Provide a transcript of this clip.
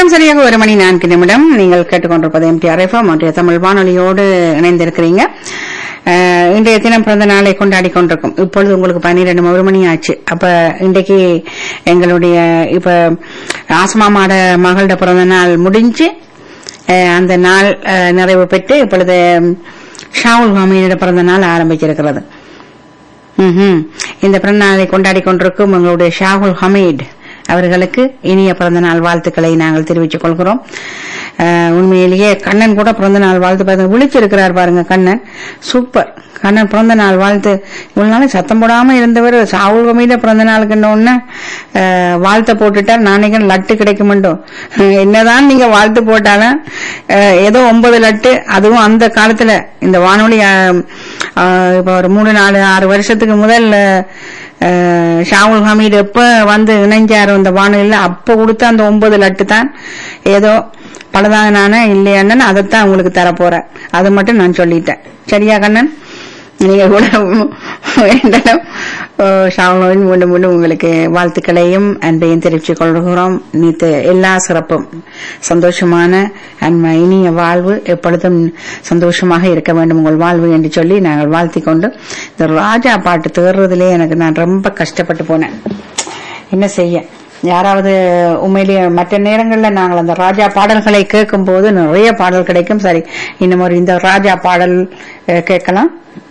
நேரம் சரியாக ஒரு மணி நான்கு நிமிடம் நீங்கள் கேட்டுக்கொண்டிருப்பது எம்டிஆர் எஃப்எம் ஒன்றிய தமிழ் வானொலியோடு இணைந்திருக்கிறீங்க அஹ், இன்றைய தினம் பிறந்த நாளை கொண்டாடி கொண்டிருக்கும் இப்பொழுது உங்களுக்கு பன்னிரெண்டு ஒரு மணி ஆச்சு அப்ப இன்றைக்கு எங்களுடைய இப்ப ஆசமாமாட மகளோட பிறந்த நாள் முடிஞ்சு அஹ், அந்த நாள் அஹ், நிறைவு பெற்று இப்பொழுது ஷாவுல் ஹமீனோட பிறந்த நாள் ஆரம்பிச்சிருக்கிறது ம்ஹும். இந்த பிறந்த நாளை கொண்டாடி கொண்டிருக்கும் எங்களுடைய ஷாகுல் ஹமீட் அவர்களுக்கு இனிய பிறந்த நாள் வாழ்த்துக்களை நாங்கள் தெரிவித்துக் கொள்கிறோம் அஹ், உண்மையிலேயே கண்ணன் கூட பிறந்த நாள் வாழ்த்து பாருங்க விழிச்சிருக்கிறார் பாருங்க கண்ணன் சூப்பர் கண்ணன் பிறந்த நாள் வாழ்த்து இவ்வளவு நாள் சத்தம் போடாம இருந்தவர் சாகுல் ஹமீட பிறந்த நாளுக்கு ஒன்னு வாழ்த்த போட்டுட்டார் நாளைக்கு லட்டு கிடைக்குமெண்டோ என்னதான் நீங்க வாழ்த்து போட்டாலும் அஹ், ஏதோ ஒன்பது லட்டு அதுவும் அந்த காலத்துல இந்த வானொலி அஹ், அஹ், இப்ப ஒரு மூணு நாலு ஆறு வருஷத்துக்கு முதல் அஹ், ஷாவுல் ஹமீது எப்ப வந்து இணைஞ்சாரு இந்த வானொலியில அப்ப கொடுத்த அந்த ஒன்பது லட்டு தான் ஏதோ பலதாக நானே இல்லையான்னு அதைத்தான் உங்களுக்கு தர போறேன் அது மட்டும் நான் சொல்லிட்டேன் சரியா கண்ணன் நீங்க கூட வேண்டாம் ஷாவுலின் மீண்டும் மீண்டும் உங்களுக்கு வாழ்த்துக்களையும் அன்பையும் தெரிவித்துக் கொள்கிறோம் நீத்து எல்லா சிறப்பும் சந்தோஷமான அன்மை இனிய வாழ்வு எப்பொழுதும் சந்தோஷமாக இருக்க வேண்டும் உங்கள் வாழ்வு என்று சொல்லி நாங்கள் வாழ்த்திக் கொண்டு இந்த ராஜா பாட்டு தேர்றதுலே எனக்கு நான் ரொம்ப கஷ்டப்பட்டு போனேன் என்ன செய்ய யாராவது உண்மையிலேயே மற்ற நேரங்களில் நாங்கள் அந்த ராஜா பாடல்களை கேட்கும் போது நிறைய பாடல் கிடைக்கும் சரி இன்னும் ஒரு இந்த ராஜா பாடல் அஹ், கேட்கலாம்